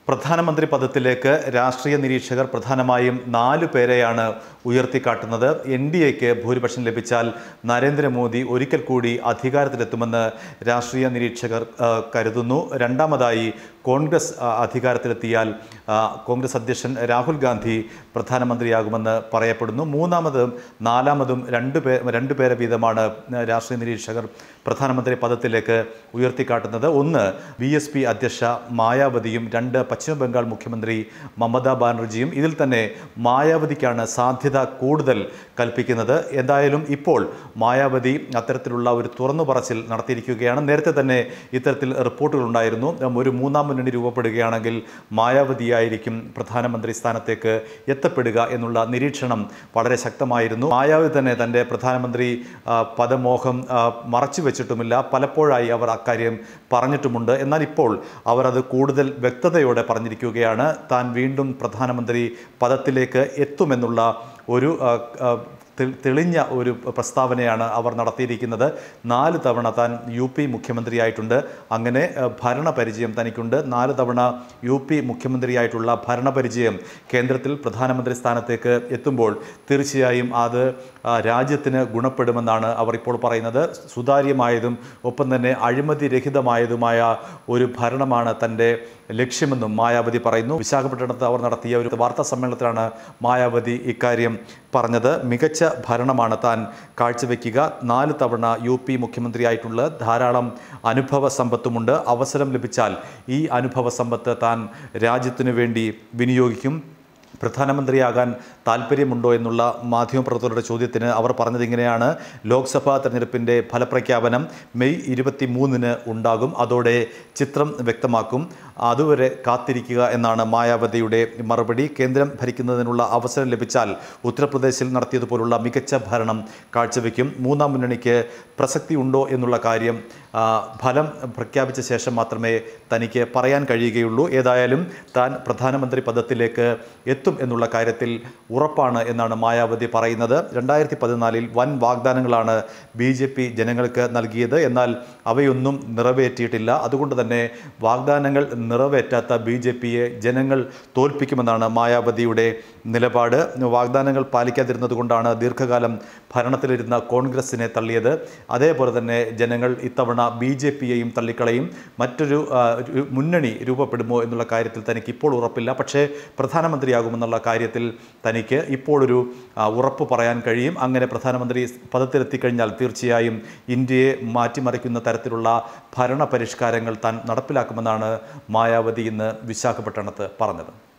പ്രധാനമന്ത്രി പദത്തിലേക്ക് രാഷ്ട്രീയ നിരീക്ഷകർ പ്രധാനമായും നാലു പേരെയാണ് ഉയർത്തിക്കാട്ടുന്നത് എൻ ഡി എക്ക് ഭൂരിപക്ഷം ലഭിച്ചാൽ നരേന്ദ്രമോദി ഒരിക്കൽ കൂടി അധികാരത്തിലെത്തുമെന്ന് രാഷ്ട്രീയ നിരീക്ഷകർ ആ, കരുതുന്നു രണ്ടാമതായി കോൺഗ്രസ് ആ, അധികാരത്തിലെത്തിയാൽ ആ, കോൺഗ്രസ് അധ്യക്ഷൻ രാഹുൽ ഗാന്ധി പ്രധാനമന്ത്രിയാകുമെന്ന് പറയപ്പെടുന്നു മൂന്നാമതും നാലാമതും രണ്ട് പേ രണ്ട് പേരെ വീതമാണ് രാഷ്ട്രീയ നിരീക്ഷകർ പ്രധാനമന്ത്രി പദത്തിലേക്ക് ഉയർത്തിക്കാട്ടുന്നത് ഒന്ന് ബി എസ് പി അധ്യക്ഷ മായാവതിയും രണ്ട് പശ്ചിമ ബംഗാൾ മുഖ്യമന്ത്രി മമതാ ബാനർജിയും ഇതിൽ തന്നെ മായാവതിക്കാണ് സാധ്യത കൂടുതൽ കൽപ്പിക്കുന്നത് എന്തായാലും ഇപ്പോൾ മായാവതി അത്തരത്തിലുള്ള ഒരു തുറന്നു പറച്ചിൽ നടത്തിയിരിക്കുകയാണ് നേരത്തെ തന്നെ ഇത്തരത്തിൽ റിപ്പോർട്ടുകൾ ഉണ്ടായിരുന്നു ഒരു മൂന്നാം മുന്നണി രൂപപ്പെടുകയാണെങ്കിൽ മായാവതിയായിരിക്കും പ്രധാനമന്ത്രി സ്ഥാനത്തേക്ക് എത്തപ്പെടുക എന്നുള്ള നിരീക്ഷണം വളരെ ശക്തമായിരുന്നു മായാവതി തന്നെ തൻ്റെ പ്രധാനമന്ത്രി ആ, പദമോഹം ആ, മറച്ചു വെച്ചിട്ടുമില്ല പലപ്പോഴായി അവർ അക്കാര്യം പറഞ്ഞിട്ടുമുണ്ട് എന്നാൽ ഇപ്പോൾ അവർ അത് കൂടുതൽ വ്യക്തതയോടെ പറഞ്ഞിരിക്കുകയാണ് താൻ വീണ്ടും പ്രധാനമന്ത്രി പദത്തിലേക്ക് എത്തുമെന്നുള്ള ഒരു ആ, ആ, തെ- തെളിഞ്ഞ ഒരു പ്രസ്താവനയാണ് അവർ നടത്തിയിരിക്കുന്നത് നാല് തവണ താൻ യു പി മുഖ്യമന്ത്രിയായിട്ടുണ്ട് അങ്ങനെ ആ, ഭരണപരിചയം തനിക്കുണ്ട് നാല് തവണ യു പി മുഖ്യമന്ത്രിയായിട്ടുള്ള ഭരണപരിചയം കേന്ദ്രത്തിൽ പ്രധാനമന്ത്രി സ്ഥാനത്തേക്ക് എത്തുമ്പോൾ തീർച്ചയായും അത് ആ, രാജ്യത്തിന് ഗുണപ്പെടുമെന്നാണ് അവർ ഇപ്പോൾ പറയുന്നത് സുതാര്യമായതും ഒപ്പം തന്നെ അഴിമതി രഹിതമായതുമായ ഒരു ഭരണമാണ് തൻ്റെ ലക്ഷ്യമെന്നും മായാവതി പറയുന്നു വിശാഖപട്ടണത്ത് അവർ നടത്തിയ ഒരു വാർത്താ സമ്മേളനത്തിലാണ് മായാവതി ഇക്കാര്യം പറഞ്ഞത് മികച്ച ഭരണമാണ് താൻ കാഴ്ചവെക്കുക നാല് തവണ യു പി മുഖ്യമന്ത്രിയായിട്ടുള്ള ധാരാളം അനുഭവ സമ്പത്തുമുണ്ട് അവസരം ലഭിച്ചാൽ ഈ അനുഭവ സമ്പത്ത് താൻ രാജ്യത്തിനു വേണ്ടി വിനിയോഗിക്കും പ്രധാനമന്ത്രിയാകാൻ താല്പര്യമുണ്ടോ എന്നുള്ള മാധ്യമപ്രവർത്തകരുടെ ചോദ്യത്തിന് അവർ പറഞ്ഞത് ഇങ്ങനെയാണ് ലോക്സഭാ തെരഞ്ഞെടുപ്പിൻ്റെ ഫലപ്രഖ്യാപനം മെയ് ഇരുപത്തി മൂന്നിന് ഉണ്ടാകും അതോടെ ചിത്രം വ്യക്തമാക്കും അതുവരെ കാത്തിരിക്കുക എന്നാണ് മായാവതിയുടെ മറുപടി കേന്ദ്രം ഭരിക്കുന്നതിനുള്ള അവസരം ലഭിച്ചാൽ ഉത്തർപ്രദേശിൽ നടത്തിയതുപോലുള്ള മികച്ച ഭരണം കാഴ്ചവെക്കും മൂന്നാം മുന്നണിക്ക് പ്രസക്തി ഉണ്ടോ എന്നുള്ള കാര്യം ആ, ഫലം പ്രഖ്യാപിച്ച ശേഷം മാത്രമേ തനിക്ക് പറയാൻ കഴിയുകയുള്ളൂ ഏതായാലും താൻ പ്രധാനമന്ത്രി പദത്തിലേക്ക് എത്തും എന്നുള്ള കാര്യത്തിൽ ഉറപ്പാണ് എന്നാണ് മായാവതി പറയുന്നത് രണ്ടായിരത്തി പതിനാലിൽ വൻ വാഗ്ദാനങ്ങളാണ് ബി ജെ പി ജനങ്ങൾക്ക് നൽകിയത് എന്നാൽ അവയൊന്നും നിറവേറ്റിയിട്ടില്ല അതുകൊണ്ട് തന്നെ വാഗ്ദാനങ്ങൾ നിറവേറ്റാത്ത ബി ജെ പിയെ ജനങ്ങൾ തോൽപ്പിക്കുമെന്നാണ് മായാവതിയുടെ നിലപാട് വാഗ്ദാനങ്ങൾ പാലിക്കാതിരുന്നത് കൊണ്ടാണ് ദീർഘകാലം ഭരണത്തിലിരുന്ന കോൺഗ്രസിനെ തള്ളിയത് അതേപോലെ തന്നെ ജനങ്ങൾ ഇത്തവണ ബി ജെ പിയെയും തള്ളിക്കളയും മറ്റൊരു ആ, ഒരു മുന്നണി രൂപപ്പെടുമോ എന്നുള്ള കാര്യത്തിൽ തനിക്ക് ഇപ്പോൾ ഉറപ്പില്ല പക്ഷേ പ്രധാനമന്ത്രിയാകുമെന്നുള്ള കാര്യത്തിൽ തനിക്ക് ഇപ്പോഴൊരു ആ, ഉറപ്പ് പറയാൻ കഴിയും അങ്ങനെ പ്രധാനമന്ത്രി പദത്തിലെത്തിക്കഴിഞ്ഞാൽ തീർച്ചയായും ഇന്ത്യയെ മാറ്റിമറിക്കുന്ന തരത്തിലുള്ള ഭരണ പരിഷ്കാരങ്ങൾ താൻ നടപ്പിലാക്കുമെന്നാണ് മായാവതി ഇന്ന് വിശാഖപട്ടണത്ത് പറഞ്ഞത്